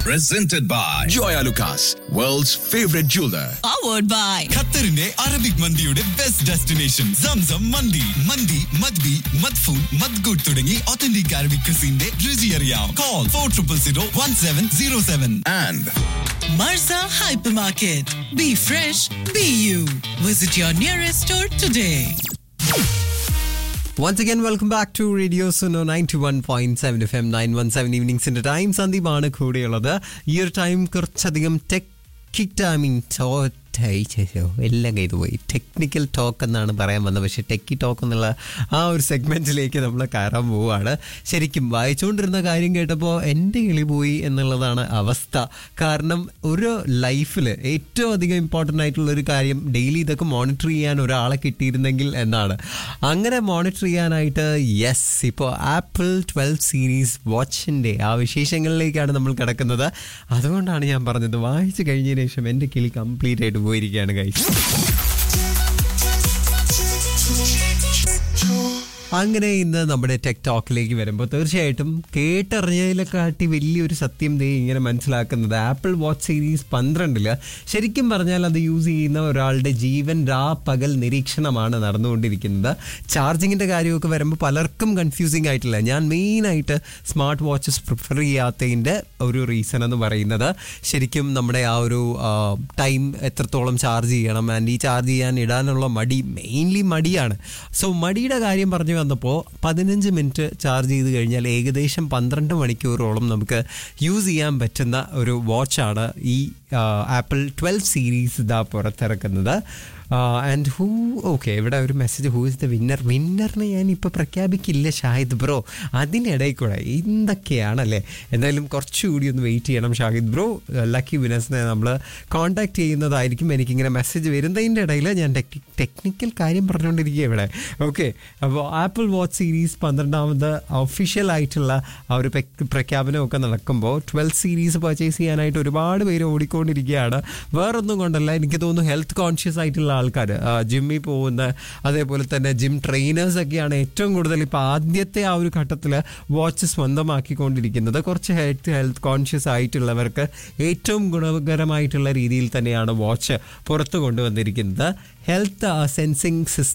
presented by Joya Lucas, world's favorite jeweler. powered by ഖത്തറിന്റെ Arabic മന്തിയുടെ best destination Zamzam Mandi മന്തി മദ്ബി മദ്ഫൂൻ മദ്ഗുഡ് തുടങ്ങി ഒത്തന്റിക് അറബിക് ക്രിസിന്റെ രുചി അറിയാം call four triple zero one seven zero seven And Marza Hypermarket. Be fresh, be you. Visit your nearest store today. Once again, welcome back to Radio Suno 91.7 FM 917 ഈവനിങ്സിന്റെ time സന്ദീപാണ് കൂടെയുള്ളത് ഈ ഒരു time കുറച്ചധികം tech timing എല്ലാം കയ്യിൽ പോയി technical talk എന്നാണ് പറയാൻ വന്നത് പക്ഷേ ടെക്കി ടോക്ക് എന്നുള്ള ആ ഒരു സെഗ്മെന്റിലേക്ക് നമ്മൾ കയറാൻ പോവുകയാണ് ശരിക്കും വായിച്ചുകൊണ്ടിരുന്ന കാര്യം കേട്ടപ്പോൾ എൻ്റെ കിളി പോയി എന്നുള്ളതാണ് അവസ്ഥ കാരണം ഒരു ലൈഫിൽ ഏറ്റവും അധികം ഇമ്പോർട്ടൻ്റ് ആയിട്ടുള്ള ഒരു കാര്യം ഡെയിലി ഇതൊക്കെ മോണിറ്റർ ചെയ്യാൻ ഒരാളെ കിട്ടിയിരുന്നെങ്കിൽ എന്നാണ് അങ്ങനെ മോണിറ്റർ ചെയ്യാനായിട്ട് യെസ് ഇപ്പോൾ ആപ്പിൾ ട്വൽവ് സീരീസ് വാച്ചിൻ്റെ ആ വിശേഷങ്ങളിലേക്കാണ് നമ്മൾ കിടക്കുന്നത് അതുകൊണ്ടാണ് ഞാൻ പറഞ്ഞത് വായിച്ചു കഴിഞ്ഞതിന് ശേഷം എൻ്റെ കിളി കംപ്ലീറ്റ് ആയിട്ട് പോയിരിക്കുകയാണ് കൈസ് അങ്ങനെ ഇന്ന് നമ്മുടെ ടെക് ടോക്കിലേക്ക് വരുമ്പോൾ തീർച്ചയായിട്ടും കേട്ടറിഞ്ഞതിനെക്കാട്ടി വലിയൊരു സത്യം ദേ ഇങ്ങനെ മനസ്സിലാക്കുന്നത് ആപ്പിൾ വാച്ച് സീരീസ് പന്ത്രണ്ടില് ശരിക്കും പറഞ്ഞാൽ അത് യൂസ് ചെയ്യുന്ന ഒരാളുടെ ജീവൻ രാ പകൽ നിരീക്ഷണമാണ് നടന്നുകൊണ്ടിരിക്കുന്നത് ചാർജിങ്ങിന്റെ കാര്യമൊക്കെ വരുമ്പോൾ പലർക്കും കൺഫ്യൂസിങ് ആയിട്ടില്ല ഞാൻ മെയിനായിട്ട് സ്മാർട്ട് വാച്ചസ് പ്രിഫർ ചെയ്യാത്തതിൻ്റെ ഒരു റീസൺ എന്ന് പറയുന്നത് ശരിക്കും നമ്മുടെ ആ ഒരു ടൈം എത്രത്തോളം ചാർജ് ചെയ്യണം ആൻഡ് ഈ ചാർജ് ചെയ്യാൻ ഇടാനുള്ള മടി മെയിൻലി മടിയാണ് സോ മടിയുടെ കാര്യം പറഞ്ഞു വന്നപ്പോൾ പതിനഞ്ച് മിനിറ്റ് ചാർജ് ചെയ്ത് കഴിഞ്ഞാൽ ഏകദേശം പന്ത്രണ്ട് മണിക്കൂറോളം നമുക്ക് യൂസ് ചെയ്യാൻ പറ്റുന്ന ഒരു വാച്ചാണ് ഈ ആപ്പിൾ ട്വൽവ് സീരീസ് ഇതാ പുറത്തിറക്കുന്നത് ആൻഡ് ഹൂ ഓക്കെ ഇവിടെ ഒരു message who is the winner വിന്നറിനെ ഞാൻ ഇപ്പോൾ പ്രഖ്യാപിക്കില്ല ഷാഹിദ് ബ്രോ അതിനിടയിൽ കൂടെ എന്തൊക്കെയാണല്ലേ എന്തായാലും കുറച്ചുകൂടി ഒന്ന് വെയിറ്റ് ചെയ്യണം ഷാഹിദ് ബ്രോ ലക്കി വിനേഴ്സിനെ നമ്മൾ കോൺടാക്ട് ചെയ്യുന്നതായിരിക്കും എനിക്കിങ്ങനെ മെസ്സേജ് വരുന്നതിൻ്റെ ഇടയിൽ ഞാൻ ടെക്നി ടെക്നിക്കൽ കാര്യം പറഞ്ഞുകൊണ്ടിരിക്കുക ഇവിടെ ഓക്കെ അപ്പോൾ ആപ്പിൾ വാച്ച് സീരീസ് പന്ത്രണ്ടാമത് ഒഫീഷ്യൽ ആയിട്ടുള്ള ആ ഒരു പെക്- പ്രഖ്യാപനമൊക്കെ നടക്കുമ്പോൾ ട്വൽവ് സീരീസ് പർച്ചേസ് ചെയ്യാനായിട്ട് ഒരുപാട് പേര് ഓടിക്കൊണ്ടിരിക്കുകയാണ് വേറൊന്നും കൊണ്ടല്ല എനിക്ക് തോന്നുന്നു ഹെൽത്ത് കോൺഷ്യസ് ആയിട്ടുള്ള ആൾക്കാർ ജിമ്മിൽ പോകുന്ന അതേപോലെ തന്നെ ജിം ട്രെയിനേഴ്സ് ഒക്കെയാണ് ഏറ്റവും കൂടുതൽ ഇപ്പോൾ ആദ്യത്തെ ആ ഒരു ഘട്ടത്തിൽ വാച്ച് സ്വന്തമാക്കിക്കൊണ്ടിരിക്കുന്നത് കുറച്ച് ഹെൽത്ത് ഹെൽത്ത് കോൺഷ്യസ് ആയിട്ടുള്ളവർക്ക് ഏറ്റവും ഗുണകരമായിട്ടുള്ള രീതിയിൽ തന്നെയാണ് വാച്ച് പുറത്തു കൊണ്ടുവന്നിരിക്കുന്നത് ഹെൽത്ത് സെൻസിങ് സിസ്റ്റം